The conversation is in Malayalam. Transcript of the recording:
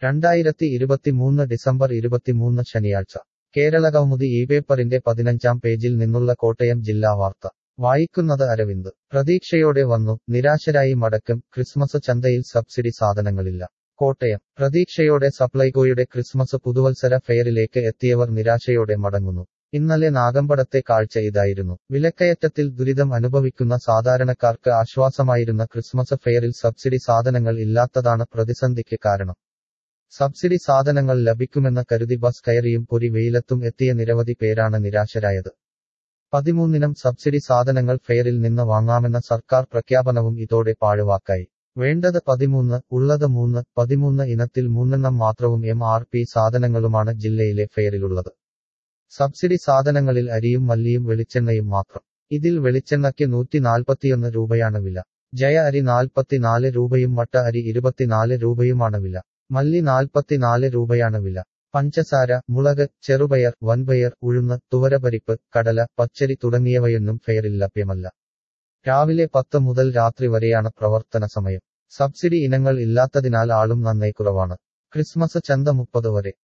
രണ്ടായിരത്തി ഇരുപത്തിമൂന്ന് ഡിസംബർ ഇരുപത്തിമൂന്ന് ശനിയാഴ്ച കേരള കൗമുദി ഈ പേപ്പറിന്റെ പതിനഞ്ചാം പേജിൽ നിന്നുള്ള കോട്ടയം ജില്ലാ വാർത്ത വായിക്കുന്നത് അരവിന്ദ് പ്രതീക്ഷയോടെ വന്നു നിരാശരായി മടക്കം ക്രിസ്മസ് ചന്തയിൽ സബ്സിഡി സാധനങ്ങളില്ല കോട്ടയം പ്രതീക്ഷയോടെ സപ്ലൈകോയുടെ ക്രിസ്മസ് പുതുവത്സര ഫെയറിലേക്ക് എത്തിയവർ നിരാശയോടെ മടങ്ങുന്നു ഇന്നലെ നാഗമ്പടത്തെ കാഴ്ച ഇതായിരുന്നു വിലക്കയറ്റത്തിൽ ദുരിതം അനുഭവിക്കുന്ന സാധാരണക്കാർക്ക് ആശ്വാസമായിരുന്ന ക്രിസ്മസ് ഫെയറിൽ സബ്സിഡി സാധനങ്ങൾ ഇല്ലാത്തതാണ് പ്രതിസന്ധിക്ക് കാരണം സബ്സിഡി സാധനങ്ങൾ ലഭിക്കുമെന്ന് കരുതി ബസ് കയറിയും പൊരി വെയിലത്തും എത്തിയ നിരവധി പേരാണ് നിരാശരായത് പതിമൂന്നിനം സബ്സിഡി സാധനങ്ങൾ ഫെയറിൽ നിന്ന് വാങ്ങാമെന്ന സർക്കാർ പ്രഖ്യാപനവും ഇതോടെ പാഴുവാക്കായി വേണ്ടത് പതിമൂന്ന് ഉള്ളത് മൂന്ന് പതിമൂന്ന് ഇനത്തിൽ മൂന്നെണ്ണം മാത്രവും എം ആർ പി സാധനങ്ങളുമാണ് ജില്ലയിലെ ഫെയറിലുള്ളത് സബ്സിഡി സാധനങ്ങളിൽ അരിയും മല്ലിയും വെളിച്ചെണ്ണയും മാത്രം ഇതിൽ വെളിച്ചെണ്ണയ്ക്ക് നൂറ്റി നാൽപ്പത്തിയൊന്ന് രൂപയാണ് വില ജയ അരി നാൽപ്പത്തിനാല് രൂപയും മട്ട അരി ഇരുപത്തിനാല് രൂപയുമാണ് വില മല്ലി നാൽപ്പത്തിനാല് രൂപയാണ് വില പഞ്ചസാര മുളക് ചെറുപയർ വൻപയർ ഉഴുന്ന് തുവരപരിപ്പ് കടല പച്ചരി തുടങ്ങിയവയൊന്നും ഫെയറിൽ ലഭ്യമല്ല രാവിലെ പത്ത് മുതൽ രാത്രി വരെയാണ് പ്രവർത്തന സമയം സബ്സിഡി ഇനങ്ങൾ ഇല്ലാത്തതിനാൽ ആളും നന്നേ കുറവാണ് ക്രിസ്മസ് ചന്ത മുപ്പത് വരെ